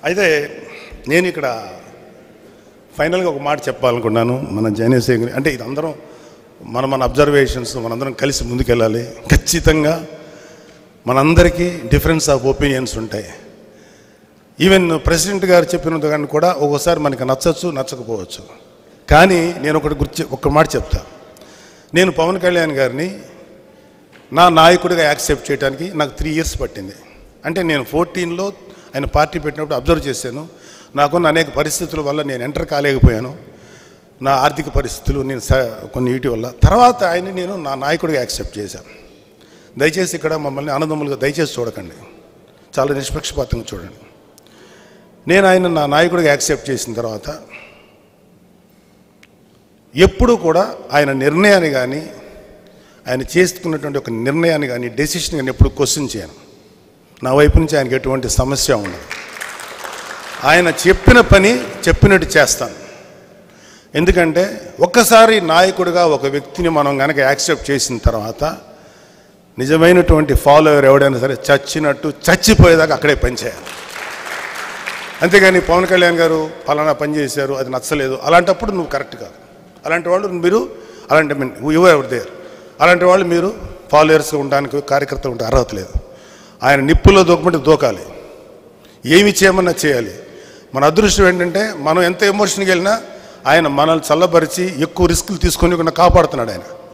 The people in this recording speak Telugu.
అయితే నేను ఇక్కడ ఫైనల్గా ఒక మాట చెప్పాలనుకున్నాను మన జైనసేన అంటే ఇది అందరం మన మన అబ్జర్వేషన్స్ మనందరం కలిసి ముందుకెళ్ళాలి ఖచ్చితంగా మనందరికీ డిఫరెన్స్ ఆఫ్ ఒపీనియన్స్ ఉంటాయి ఈవెన్ ప్రెసిడెంట్ గారు చెప్పిన దాన్ని కూడా ఒక్కోసారి మనకి నచ్చచ్చు నచ్చకపోవచ్చు కానీ నేను ఒకటి గుర్తు ఒక మాట చెప్తా నేను పవన్ కళ్యాణ్ గారిని నా నాయకుడిగా యాక్సెప్ట్ చేయడానికి నాకు త్రీ ఇయర్స్ పట్టింది అంటే నేను ఫోర్టీన్లో ఆయన పార్టీ పెట్టినప్పుడు అబ్జర్వ్ చేశాను నాకున్న అనేక పరిస్థితుల వల్ల నేను ఎంటర్ కాలేకపోయాను నా ఆర్థిక పరిస్థితులు నేను స- కొన్ని వీటి వల్ల తర్వాత ఆయన నేను నా నాయకుడిగా యాక్సెప్ట్ చేశాను దయచేసి ఇక్కడ మమ్మల్ని ఆనందములుగా దయచేసి చూడకండి చాలా నిష్పక్షపాతంగా చూడండి నేను ఆయన నా నాయకుడిగా యాక్సెప్ట్ చేసిన తర్వాత ఎప్పుడూ కూడా ఆయన నిర్ణయాన్ని కానీ ఆయన చేసుకున్నటువంటి ఒక నిర్ణయాన్ని కానీ డెసిషన్ కానీ ఎప్పుడు క్వశ్చన్ చేయను నా వైపు నుంచి ఆయనకి ఎటువంటి సమస్య ఉండదు ఆయన చెప్పిన పని చెప్పినట్టు చేస్తాను ఎందుకంటే ఒక్కసారి నాయకుడిగా ఒక వ్యక్తిని మనం కనుక యాక్సెప్ట్ చేసిన తర్వాత నిజమైనటువంటి ఫాలోవర్ ఎవడైనా సరే చచ్చినట్టు చచ్చిపోయేదాకా అక్కడే పనిచేయాలి అంతేగాని పవన్ కళ్యాణ్ గారు పలానా పని చేశారు అది నచ్చలేదు అలాంటప్పుడు నువ్వు కరెక్ట్ కాదు అలాంటి వాళ్ళు మీరు అలాంటి మీన్ యువ ఎవరు దేర్ అలాంటి వాళ్ళు మీరు ఫాలోయర్స్ ఉండడానికి కార్యకర్తలు ఉంటే అర్హత లేదు ఆయన నిప్పుల్లో దూకమంటే దూకాలి ఏమి చేయమన్నా చేయాలి మన అదృష్టం ఏంటంటే మనం ఎంత ఎమోషన్కి వెళ్ళినా ఆయన మనల్ని చల్లబరిచి ఎక్కువ రిస్కులు తీసుకొని కాపాడుతున్నాడు ఆయన